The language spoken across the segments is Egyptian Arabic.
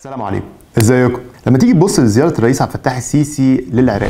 السلام عليكم ازيكم لما تيجي تبص لزياره الرئيس عبد الفتاح السيسي للعراق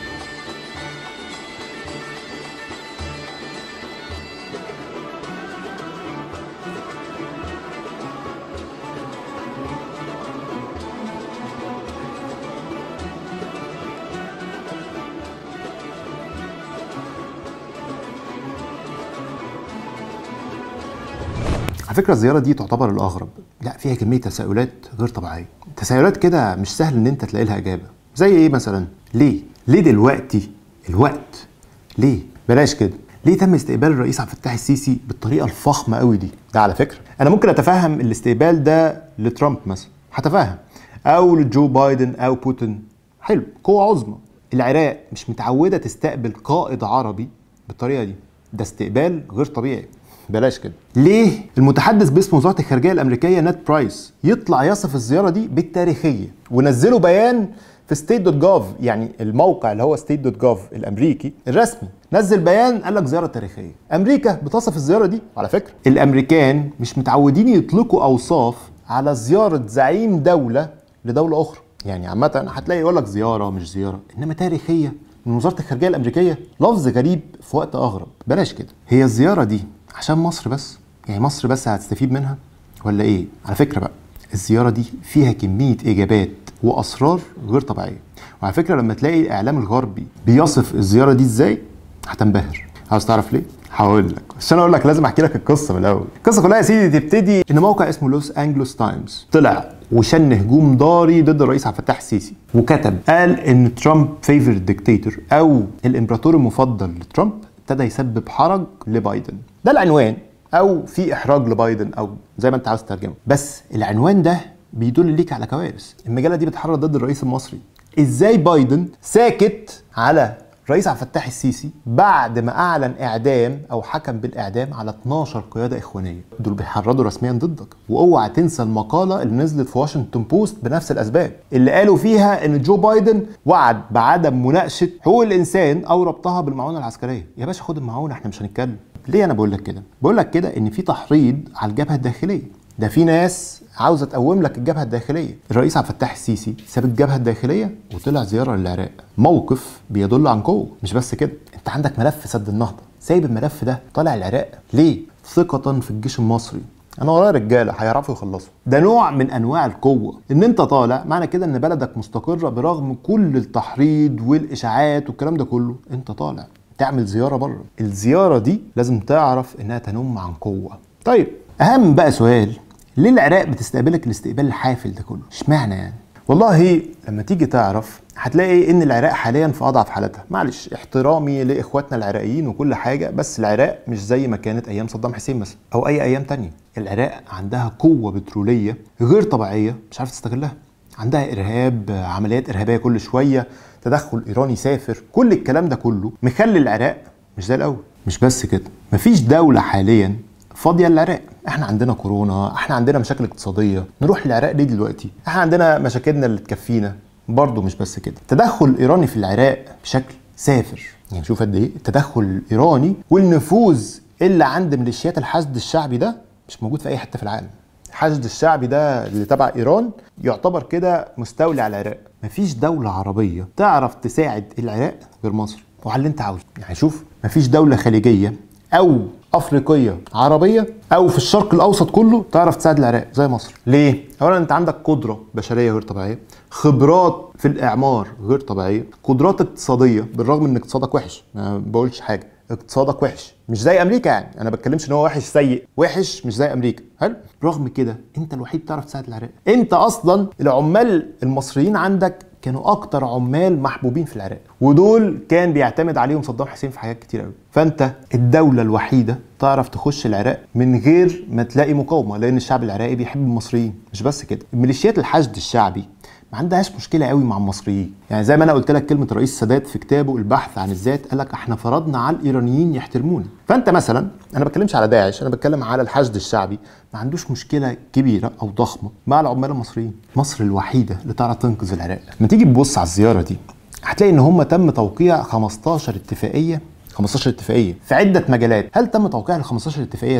على فكره الزياره دي تعتبر الاغرب لا فيها كميه تساؤلات غير طبيعيه تساؤلات كده مش سهل ان انت تلاقي لها اجابه زي ايه مثلا ليه ليه دلوقتي الوقت ليه بلاش كده ليه تم استقبال الرئيس عبد الفتاح السيسي بالطريقه الفخمه قوي دي ده على فكره انا ممكن اتفهم الاستقبال ده لترامب مثلا هتفهم او لجو بايدن او بوتين حلو قوه عظمى العراق مش متعوده تستقبل قائد عربي بالطريقه دي ده استقبال غير طبيعي بلاش كده ليه المتحدث باسم وزاره الخارجيه الامريكيه نات برايس يطلع يصف الزياره دي بالتاريخيه ونزلوا بيان في ستيت دوت جوف يعني الموقع اللي هو ستيت دوت جوف الامريكي الرسمي نزل بيان قال لك زياره تاريخيه امريكا بتصف الزياره دي على فكره الامريكان مش متعودين يطلقوا اوصاف على زياره زعيم دوله لدوله اخرى يعني عامه هتلاقي يقول لك زياره مش زياره انما تاريخيه من وزاره الخارجيه الامريكيه لفظ غريب في وقت اغرب بلاش كده هي الزياره دي عشان مصر بس يعني مصر بس هتستفيد منها ولا ايه على فكره بقى الزياره دي فيها كميه اجابات واسرار غير طبيعيه وعلى فكره لما تلاقي الاعلام الغربي بيصف الزياره دي ازاي هتنبهر عاوز تعرف ليه هقول لك بس انا اقول لك لازم احكي لك القصه من الاول القصه كلها يا سيدي تبتدي ان موقع اسمه لوس انجلوس تايمز طلع وشن هجوم ضاري ضد الرئيس عبد الفتاح السيسي وكتب قال ان ترامب فيفر ديكتاتور او الامبراطور المفضل لترامب ابتدى يسبب حرج لبايدن ده العنوان او في احراج لبايدن او زي ما انت عاوز تترجمه بس العنوان ده بيدل ليك على كوارث المجله دي بتحرر ضد الرئيس المصري ازاي بايدن ساكت على رئيس عبد الفتاح السيسي بعد ما اعلن اعدام او حكم بالاعدام على 12 قياده اخوانيه دول بيحرضوا رسميا ضدك واوعى تنسى المقاله اللي نزلت في واشنطن بوست بنفس الاسباب اللي قالوا فيها ان جو بايدن وعد بعدم مناقشه حقوق الانسان او ربطها بالمعونه العسكريه يا باشا خد المعونه احنا مش هنتكلم ليه انا بقول لك كده بقول لك كده ان في تحريض على الجبهه الداخليه ده في ناس عاوزه تقوم لك الجبهه الداخليه الرئيس عبد الفتاح السيسي ساب الجبهه الداخليه وطلع زياره للعراق موقف بيدل عن قوه مش بس كده انت عندك ملف سد النهضه سايب الملف ده طالع العراق ليه ثقه في الجيش المصري انا ورايا رجاله هيعرفوا يخلصوا ده نوع من انواع القوه ان انت طالع معنى كده ان بلدك مستقره برغم كل التحريض والاشاعات والكلام ده كله انت طالع تعمل زياره بره الزياره دي لازم تعرف انها تنم عن قوه طيب اهم بقى سؤال ليه العراق بتستقبلك الاستقبال الحافل ده كله اشمعنى يعني والله لما تيجي تعرف هتلاقي ان العراق حاليا في اضعف حالاتها معلش احترامي لاخواتنا العراقيين وكل حاجه بس العراق مش زي ما كانت ايام صدام حسين مثلا او اي ايام تانية العراق عندها قوه بتروليه غير طبيعيه مش عارف تستغلها عندها ارهاب عمليات ارهابيه كل شويه تدخل ايراني سافر كل الكلام ده كله مخلي العراق مش زي الاول مش بس كده مفيش دوله حاليا فاضيه للعراق احنا عندنا كورونا احنا عندنا مشاكل اقتصاديه نروح للعراق ليه دلوقتي احنا عندنا مشاكلنا اللي تكفينا برضه مش بس كده التدخل الايراني في العراق بشكل سافر يعني شوف قد ايه التدخل الايراني والنفوذ اللي عند ميليشيات الحشد الشعبي ده مش موجود في اي حته في العالم الحشد الشعبي ده اللي تبع ايران يعتبر كده مستولي على العراق مفيش دوله عربيه تعرف تساعد العراق غير مصر وعلى اللي انت عاوزه يعني شوف مفيش دوله خليجيه او افريقيه عربيه او في الشرق الاوسط كله تعرف تساعد العراق زي مصر ليه اولا انت عندك قدره بشريه غير طبيعيه خبرات في الاعمار غير طبيعيه قدرات اقتصاديه بالرغم ان اقتصادك وحش ما بقولش حاجه اقتصادك وحش مش زي امريكا يعني انا بتكلمش ان هو وحش سيء وحش مش زي امريكا حلو رغم كده انت الوحيد تعرف تساعد العراق انت اصلا العمال المصريين عندك كانوا اكتر عمال محبوبين في العراق ودول كان بيعتمد عليهم صدام حسين في حاجات كتير قوي فانت الدوله الوحيده تعرف تخش العراق من غير ما تلاقي مقاومه لان الشعب العراقي بيحب المصريين مش بس كده ميليشيات الحشد الشعبي ما عندهاش مشكله قوي مع المصريين يعني زي ما انا قلت لك كلمه رئيس السادات في كتابه البحث عن الذات قال لك احنا فرضنا على الايرانيين يحترمونا فانت مثلا انا ما بتكلمش على داعش انا بتكلم على الحشد الشعبي ما عندوش مشكله كبيره او ضخمه مع العمال المصريين مصر الوحيده اللي تعرف تنقذ العراق لما تيجي تبص على الزياره دي هتلاقي ان هم تم توقيع 15 اتفاقيه 15 اتفاقيه في عده مجالات هل تم توقيع ال 15 اتفاقيه ده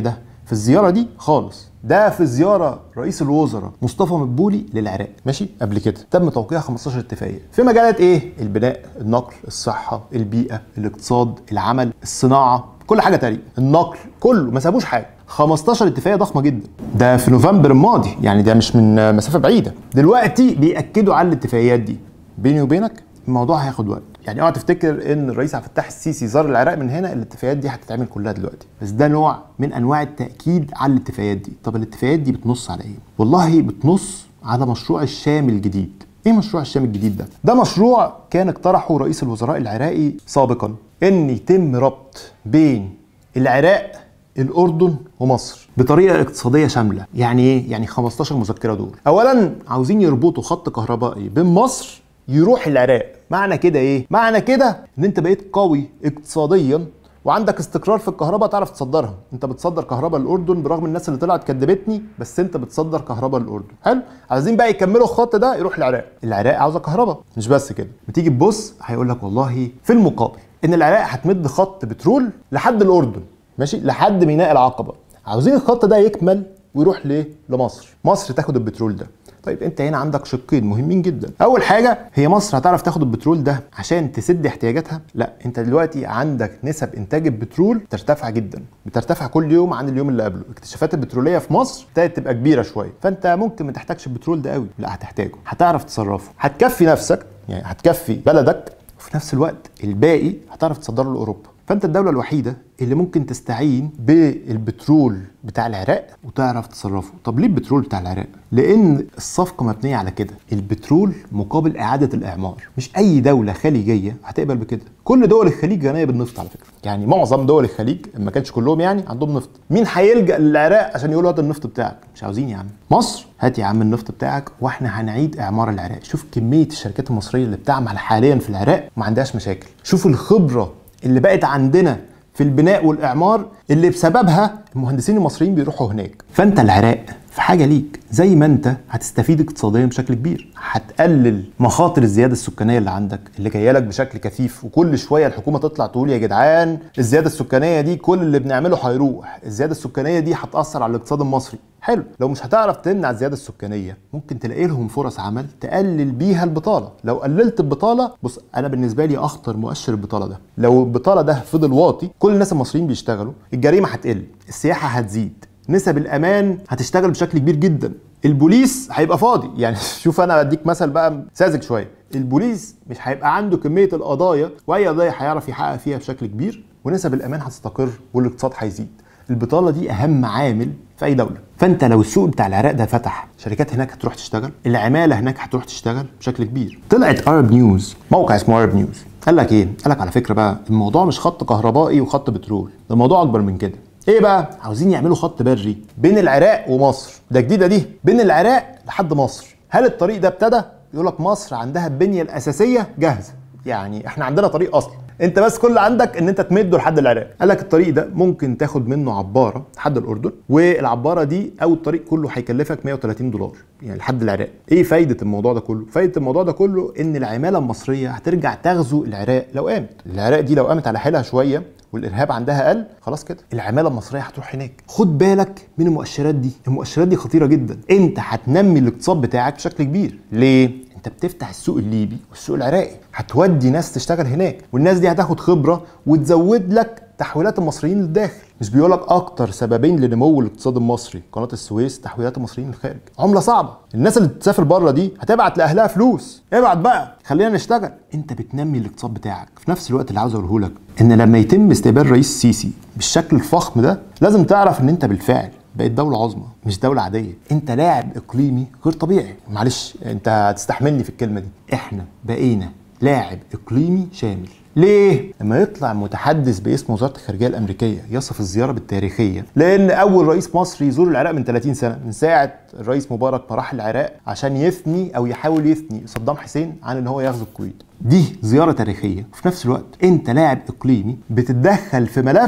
في الزياره دي خالص ده في زياره رئيس الوزراء مصطفى مدبولي للعراق ماشي قبل كده تم توقيع 15 اتفاقيه في مجالات ايه البناء النقل الصحه البيئه الاقتصاد العمل الصناعه كل حاجه تقريبا النقل كله ما سابوش حاجه 15 اتفاقيه ضخمه جدا ده في نوفمبر الماضي يعني ده مش من مسافه بعيده دلوقتي بياكدوا على الاتفاقيات دي بيني وبينك الموضوع هياخد وقت يعني اوعى تفتكر ان الرئيس عبد الفتاح السيسي زار العراق من هنا الاتفاقيات دي هتتعمل كلها دلوقتي بس ده نوع من انواع التاكيد على الاتفاقيات دي طب الاتفاقيات دي بتنص على ايه والله بتنص على مشروع الشام الجديد ايه مشروع الشام الجديد ده ده مشروع كان اقترحه رئيس الوزراء العراقي سابقا ان يتم ربط بين العراق الاردن ومصر بطريقه اقتصاديه شامله يعني ايه يعني 15 مذكره دول اولا عاوزين يربطوا خط كهربائي بين مصر يروح العراق معنى كده ايه معنى كده ان انت بقيت قوي اقتصاديا وعندك استقرار في الكهرباء تعرف تصدرها انت بتصدر كهرباء للاردن برغم الناس اللي طلعت كدبتني بس انت بتصدر كهرباء للاردن حلو عايزين بقى يكملوا الخط ده يروح العراق العراق عاوزه كهرباء مش بس كده بتيجي تبص هيقول لك والله في المقابل ان العراق هتمد خط بترول لحد الاردن ماشي لحد ميناء العقبه عاوزين الخط ده يكمل ويروح ليه لمصر مصر تاخد البترول ده طيب انت هنا عندك شقين مهمين جدا اول حاجه هي مصر هتعرف تاخد البترول ده عشان تسد احتياجاتها لا انت دلوقتي عندك نسب انتاج البترول ترتفع جدا بترتفع كل يوم عن اليوم اللي قبله الاكتشافات البتروليه في مصر ابتدت تبقى كبيره شويه فانت ممكن ما تحتاجش البترول ده قوي لا هتحتاجه هتعرف تصرفه هتكفي نفسك يعني هتكفي بلدك وفي نفس الوقت الباقي هتعرف تصدره لاوروبا فانت الدوله الوحيده اللي ممكن تستعين بالبترول بتاع العراق وتعرف تصرفه طب ليه البترول بتاع العراق لان الصفقه مبنيه على كده البترول مقابل اعاده الاعمار مش اي دوله خليجيه هتقبل بكده كل دول الخليج غنيه بالنفط على فكره يعني معظم دول الخليج ما كانش كلهم يعني عندهم نفط مين هيلجا للعراق عشان يقول هات النفط بتاعك مش عاوزين يا عم مصر هات يا عم النفط بتاعك واحنا هنعيد اعمار العراق شوف كميه الشركات المصريه اللي بتعمل حاليا في العراق ما عندهاش مشاكل شوف الخبره اللي بقت عندنا في البناء والاعمار اللي بسببها المهندسين المصريين بيروحوا هناك فانت العراق في حاجه ليك زي ما انت هتستفيد اقتصاديا بشكل كبير هتقلل مخاطر الزياده السكانيه اللي عندك اللي جايه لك بشكل كثيف وكل شويه الحكومه تطلع تقول يا جدعان الزياده السكانيه دي كل اللي بنعمله هيروح الزياده السكانيه دي هتاثر على الاقتصاد المصري حلو لو مش هتعرف تمنع الزياده السكانيه ممكن تلاقي لهم فرص عمل تقلل بيها البطاله لو قللت البطاله بص انا بالنسبه لي اخطر مؤشر البطاله ده لو البطاله ده فضل واطي كل الناس المصريين بيشتغلوا الجريمه هتقل السياحه هتزيد نسب الامان هتشتغل بشكل كبير جدا البوليس هيبقى فاضي يعني شوف انا بديك مثل بقى ساذج شويه البوليس مش هيبقى عنده كميه القضايا واي قضيه هيعرف يحقق فيها بشكل كبير ونسب الامان هتستقر والاقتصاد هيزيد البطاله دي اهم عامل في اي دوله فانت لو السوق بتاع العراق ده فتح شركات هناك هتروح تشتغل العماله هناك هتروح تشتغل بشكل كبير طلعت ارب نيوز موقع اسمه ارب نيوز قال لك ايه قال لك على فكره بقى الموضوع مش خط كهربائي وخط بترول ده الموضوع اكبر من كده ايه بقى عاوزين يعملوا خط بري بين العراق ومصر ده جديده دي بين العراق لحد مصر هل الطريق ده ابتدى يقول لك مصر عندها البنيه الاساسيه جاهزه يعني احنا عندنا طريق اصلا انت بس كل عندك ان انت تمده لحد العراق قال لك الطريق ده ممكن تاخد منه عباره لحد الاردن والعباره دي او الطريق كله هيكلفك 130 دولار يعني لحد العراق ايه فايده الموضوع ده كله فايده الموضوع ده كله ان العماله المصريه هترجع تغزو العراق لو قامت العراق دي لو قامت على حيلها شويه والارهاب عندها قل خلاص كده العماله المصريه هتروح هناك خد بالك من المؤشرات دي المؤشرات دي خطيره جدا انت هتنمي الاقتصاد بتاعك بشكل كبير ليه انت بتفتح السوق الليبي والسوق العراقي هتودي ناس تشتغل هناك والناس دي هتاخد خبره وتزود لك تحويلات المصريين للداخل مش بيقول لك اكتر سببين لنمو الاقتصاد المصري قناه السويس تحويلات المصريين للخارج عمله صعبه الناس اللي بتسافر بره دي هتبعت لاهلها فلوس ابعت بقى خلينا نشتغل انت بتنمي الاقتصاد بتاعك في نفس الوقت اللي عاوز اقوله لك ان لما يتم استقبال رئيس السيسي بالشكل الفخم ده لازم تعرف ان انت بالفعل بقت دولة عظمى مش دولة عادية انت لاعب اقليمي غير طبيعي معلش انت هتستحملني في الكلمة دي احنا بقينا لاعب اقليمي شامل ليه؟ لما يطلع متحدث باسم وزاره الخارجيه الامريكيه يصف الزياره بالتاريخيه لان اول رئيس مصري يزور العراق من 30 سنه من ساعه الرئيس مبارك ما راح العراق عشان يثني او يحاول يثني صدام حسين عن ان هو يغزو الكويت دي زياره تاريخيه وفي نفس الوقت انت لاعب اقليمي بتتدخل في ملف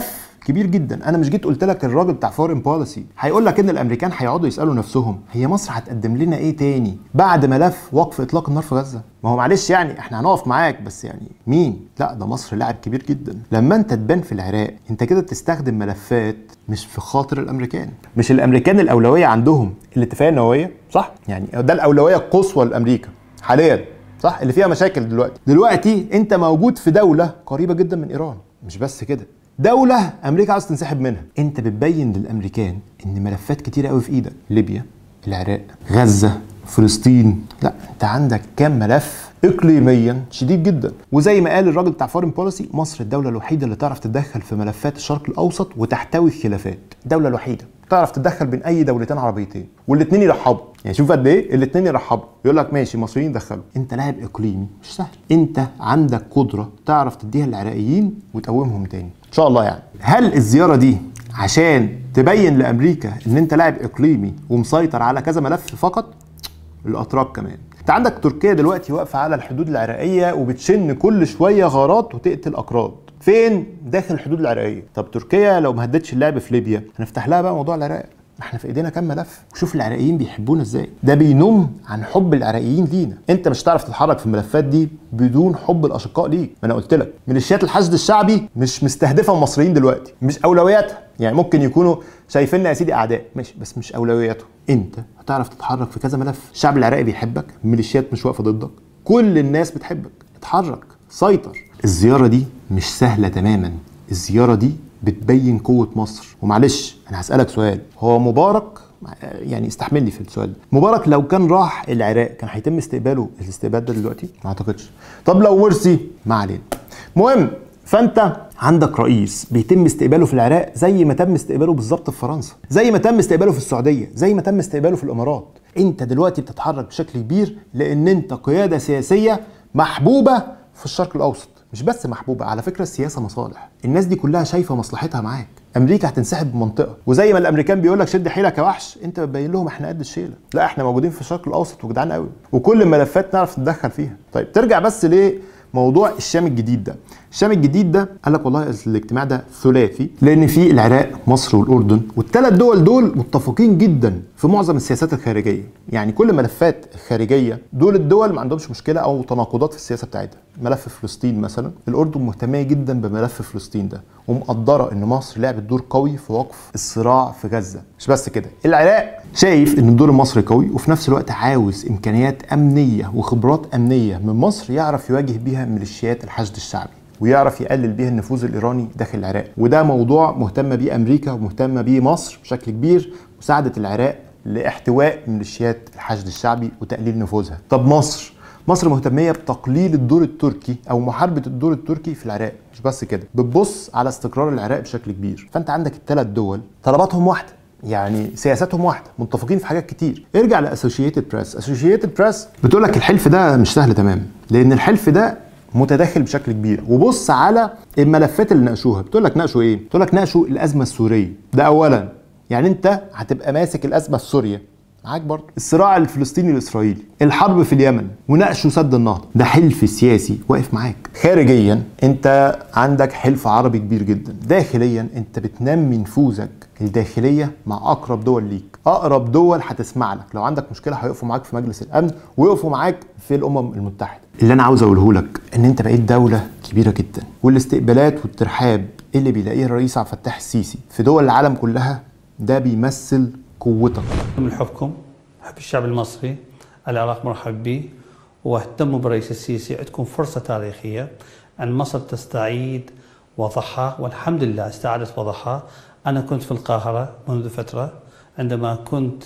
كبير جدا انا مش جيت قلت لك الراجل بتاع فورين بوليسي هيقول لك ان الامريكان هيقعدوا يسالوا نفسهم هي مصر هتقدم لنا ايه تاني بعد ملف وقف اطلاق النار في غزه ما هو معلش يعني احنا هنقف معاك بس يعني مين لا ده مصر لاعب كبير جدا لما انت تبان في العراق انت كده بتستخدم ملفات مش في خاطر الامريكان مش الامريكان الاولويه عندهم الاتفاقيه النوويه صح يعني ده الاولويه القصوى لامريكا حاليا صح اللي فيها مشاكل دلوقتي دلوقتي انت موجود في دوله قريبه جدا من ايران مش بس كده دولة أمريكا عاوز تنسحب منها، أنت بتبين للأمريكان إن ملفات كتيرة قوي في إيدك، ليبيا، العراق، غزة، فلسطين، لا أنت عندك كام ملف اقليميا شديد جدا وزي ما قال الراجل بتاع فورين بوليسي مصر الدوله الوحيده اللي تعرف تتدخل في ملفات الشرق الاوسط وتحتوي الخلافات الدوله الوحيده تعرف تتدخل بين اي دولتين عربيتين والاثنين يرحبوا يعني شوف قد ايه الاثنين يرحبوا يقول لك ماشي المصريين دخلوا انت لاعب اقليمي مش سهل انت عندك قدره تعرف تديها للعراقيين وتقومهم تاني ان شاء الله يعني هل الزياره دي عشان تبين لامريكا ان انت لاعب اقليمي ومسيطر على كذا ملف فقط الاتراك كمان انت عندك تركيا دلوقتي واقفه على الحدود العراقيه وبتشن كل شويه غارات وتقتل اكراد فين داخل الحدود العراقيه طب تركيا لو ما هدتش اللعب في ليبيا هنفتح لها بقى موضوع العراق ما احنا في ايدينا كام ملف وشوف العراقيين بيحبونا ازاي ده بينم عن حب العراقيين لينا انت مش هتعرف تتحرك في الملفات دي بدون حب الاشقاء ليك ما انا قلت لك ميليشيات الحشد الشعبي مش مستهدفه المصريين دلوقتي مش اولوياتها يعني ممكن يكونوا شايفيننا يا سيدي اعداء ماشي بس مش اولوياتهم انت هتعرف تتحرك في كذا ملف الشعب العراقي بيحبك ميليشيات مش واقفه ضدك كل الناس بتحبك اتحرك سيطر الزياره دي مش سهله تماما الزياره دي بتبين قوه مصر ومعلش انا هسالك سؤال هو مبارك يعني استحملني في السؤال ده مبارك لو كان راح العراق كان هيتم استقباله الاستقبال ده دلوقتي ما اعتقدش طب لو مرسي ما علينا المهم فانت عندك رئيس بيتم استقباله في العراق زي ما تم استقباله بالظبط في فرنسا زي ما تم استقباله في السعوديه زي ما تم استقباله في الامارات انت دلوقتي بتتحرك بشكل كبير لان انت قياده سياسيه محبوبه في الشرق الاوسط مش بس محبوبه على فكره السياسه مصالح الناس دي كلها شايفه مصلحتها معاك امريكا هتنسحب بمنطقه وزي ما الامريكان بيقول لك شد حيلك يا وحش انت بتبين لهم احنا قد الشيله لا احنا موجودين في الشرق الاوسط وجدعان قوي وكل الملفات نعرف نتدخل فيها طيب ترجع بس ليه موضوع الشام الجديد ده الشام الجديد ده قال لك والله الاجتماع ده ثلاثي لان في العراق مصر والاردن والثلاث دول دول متفقين جدا في معظم السياسات الخارجيه يعني كل ملفات الخارجيه دول الدول ما عندهمش مشكله او تناقضات في السياسه بتاعتها ملف فلسطين مثلا الاردن مهتمه جدا بملف فلسطين ده ومقدره ان مصر لعبت دور قوي في وقف الصراع في غزه مش بس كده العراق شايف ان الدور المصري قوي وفي نفس الوقت عاوز امكانيات امنيه وخبرات امنيه من مصر يعرف يواجه بيها ميليشيات الحشد الشعبي ويعرف يقلل بيها النفوذ الايراني داخل العراق وده موضوع مهتمه بيه امريكا ومهتمه بيه مصر بشكل كبير مساعده العراق لاحتواء ميليشيات الحشد الشعبي وتقليل نفوذها طب مصر مصر مهتميه بتقليل الدور التركي او محاربه الدور التركي في العراق مش بس كده بتبص على استقرار العراق بشكل كبير فانت عندك الثلاث دول طلباتهم واحده يعني سياساتهم واحده متفقين في حاجات كتير ارجع لاسوشيتد بريس اسوشيتد بريس بتقول لك الحلف ده مش سهل تماما لان الحلف ده متداخل بشكل كبير وبص على الملفات اللي ناقشوها بتقول لك ناقشوا ايه بتقول لك ناقشوا الازمه السوريه ده اولا يعني انت هتبقى ماسك الازمه السوريه معاك برضه الصراع الفلسطيني الاسرائيلي الحرب في اليمن وناقشوا سد النهضه ده حلف سياسي واقف معاك خارجيا انت عندك حلف عربي كبير جدا داخليا انت بتنمي نفوذك الداخليه مع اقرب دول ليك اقرب دول هتسمع لك لو عندك مشكله هيقفوا معاك في مجلس الامن ويقفوا معاك في الامم المتحده اللي انا عاوز اقوله لك ان انت بقيت دوله كبيره جدا والاستقبالات والترحاب اللي بيلاقيه الرئيس عبد الفتاح السيسي في دول العالم كلها ده بيمثل قوتك من حبكم حب الشعب المصري العراق مرحب به واهتموا بالرئيس السيسي عندكم فرصة تاريخية أن مصر تستعيد وضعها والحمد لله استعادت وضعها أنا كنت في القاهرة منذ فترة عندما كنت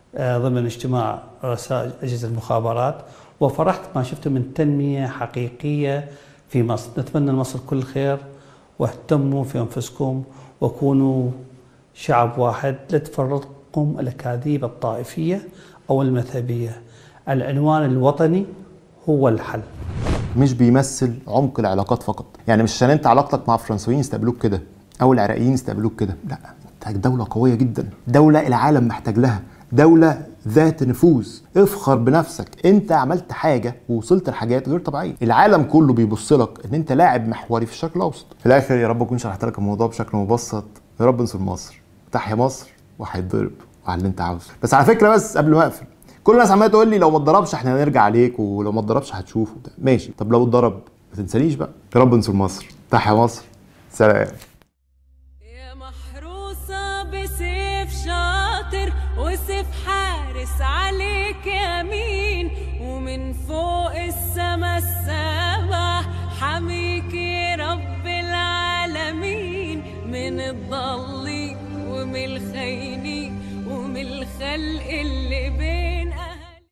ضمن اجتماع رؤساء أجهزة المخابرات وفرحت ما شفته من تنمية حقيقية في مصر نتمنى لمصر كل الخير واهتموا في أنفسكم وكونوا شعب واحد لا تفرقكم الأكاذيب الطائفية أو المذهبية العنوان الوطني هو الحل مش بيمثل عمق العلاقات فقط يعني مش عشان انت علاقتك مع الفرنسويين يستقبلوك كده او العراقيين يستقبلوك كده لا انت دولة قوية جدا دولة العالم محتاج لها دولة ذات نفوذ افخر بنفسك انت عملت حاجه ووصلت لحاجات غير طبيعيه العالم كله بيبص لك ان انت لاعب محوري في الشرق الاوسط في الاخر يا رب اكون شرحت لك الموضوع بشكل مبسط يا رب انصر مصر تحيا مصر وهيتضرب وعلى اللي انت عاوزه بس على فكره بس قبل ما اقفل كل الناس عماله تقول لي لو ما اتضربش احنا هنرجع عليك ولو ما اتضربش هتشوف وبتاع. ماشي طب لو اتضرب ما تنسانيش بقى يا رب انصر مصر تحيا مصر سلام يا محروسة بسيف شاطر وسيف حارس عليك يمين ومن فوق